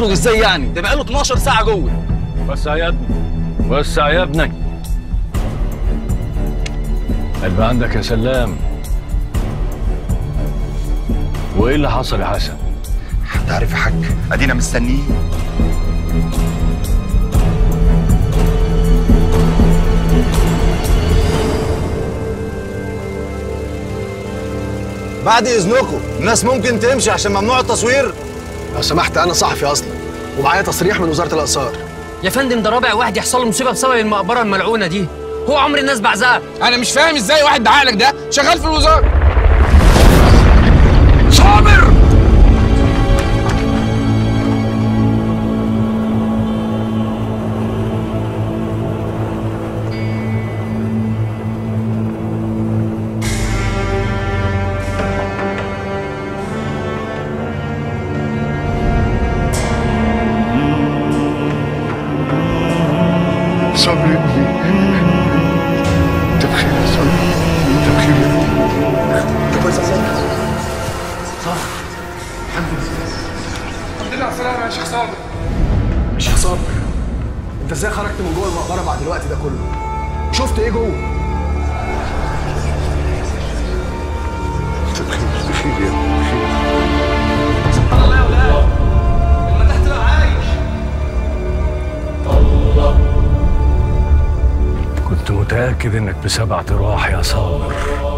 هيخرج ازاي يعني ده بقاله 12 ساعه جوه وسع يا ابني وسع يا ابني قلب عندك يا سلام وايه اللي حصل يا حسن حد عارف يا حاج ادينا مستنيين بعد اذنكم الناس ممكن تمشي عشان ممنوع التصوير لو سمحت انا صحفي اصلا ومعايا تصريح من وزاره الاثار يا فندم ده رابع واحد يحصل له مصيبه بسبب المقبره الملعونه دي هو عمر الناس بعزها انا مش فاهم ازاي واحد بعقلك ده شغال في الوزاره صابر صبري ابني انت بخير يا صبري انت بخير يا ابني انت كويس يا صبري الحمد لله على السلامه يا شيخ صابر مش صابر انت ازاي خرجت من جوه المقبره بعد الوقت ده كله شفت ايه جوه انت بخير بخير يا ابني بخير كنت متأكد انك بسبع ارواح يا صابر